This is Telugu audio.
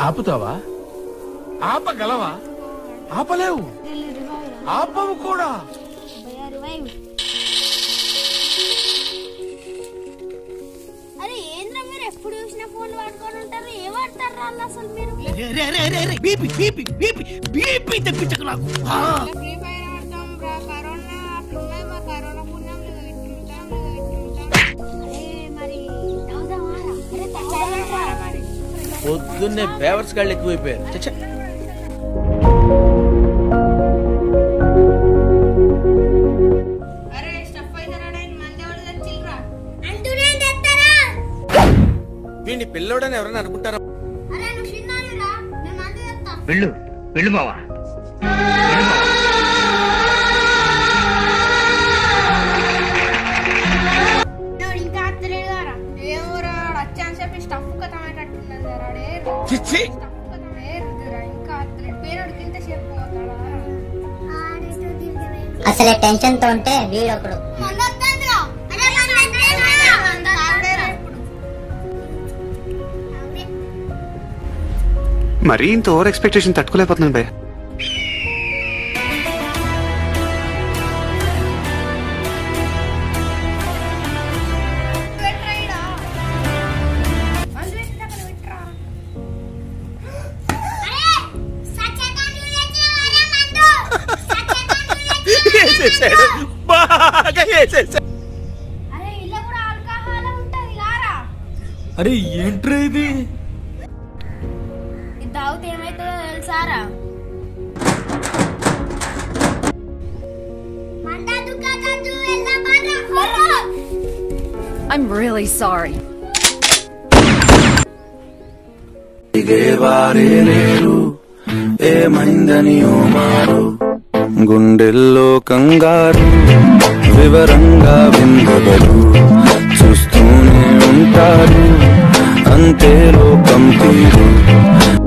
ఆపుతావా ఆపగలవా ఆపలేవు ఆపవు కూడా అరే ఏంద్ర మీరు ఎప్పుడు చూసినా ఫోన్ వాడుకొని ఉంటారు ఏ వాడతారు వాళ్ళు అసలు మీరు బీపీ బీపీ బీపీ బీపీ తెప్పించకు నాకు ఆ. ఫ్రీ ఫైర్ ఆడతాం రా కరోనా అట్లున్నాయి మా కరోనా పుణ్యం ఇట్లుంటాం ఇట్లుంటాం అరే మరి తాగుదామారా అరే తాగుదామారా మరి పొద్దున్నే బేవర్స్ గాళ్ళు ఎక్కువైపోయారు చచ్చా అరే స్టఫ్ అయితే రాడని మంది ఎవరు తెచ్చిల్రా అంటూనే తెస్తారా వీడిని పిల్లోడని ఎవరైనా అనుకుంటారా అరే నువ్వు చిన్నానురా నేను మంది తెస్తా వెళ్ళు వెళ్ళు బావా నువ్వు ఇంకా అత్తలేదు కదా ఏమోరా వచ్చాను చెప్పి స్టఫ్ కథమేటట్టున్నది రా రే చిచ్చి స్టఫ్ కథమే రుద్దురా ఇంకా అత్తలేదు పేరుడికి ఇంత సేపు పోతాడా అసలే టెన్షన్ తో ఉంటే వీడొకడు మరీ ఇంత ఓవర్ ఎక్స్పెక్టేషన్ తట్టుకోలేకపోతున్నాను భయ్య వేసేసాడు బాగా వేసేసాడు అరే ఇలా కూడా ఆల్కహాల్ ఉంటది గారా అరే ఏంట్రా ఇది ఇది తాగితే ఏమైతుందో తెలుసారా I'm really sorry. దిగేవారే లేరు ఏమైందని ఓ మారు గుండెల్లో కంగారు వివరంగా విందగలు చూస్తూనే ఉంటారు అంతే లోకం తీరు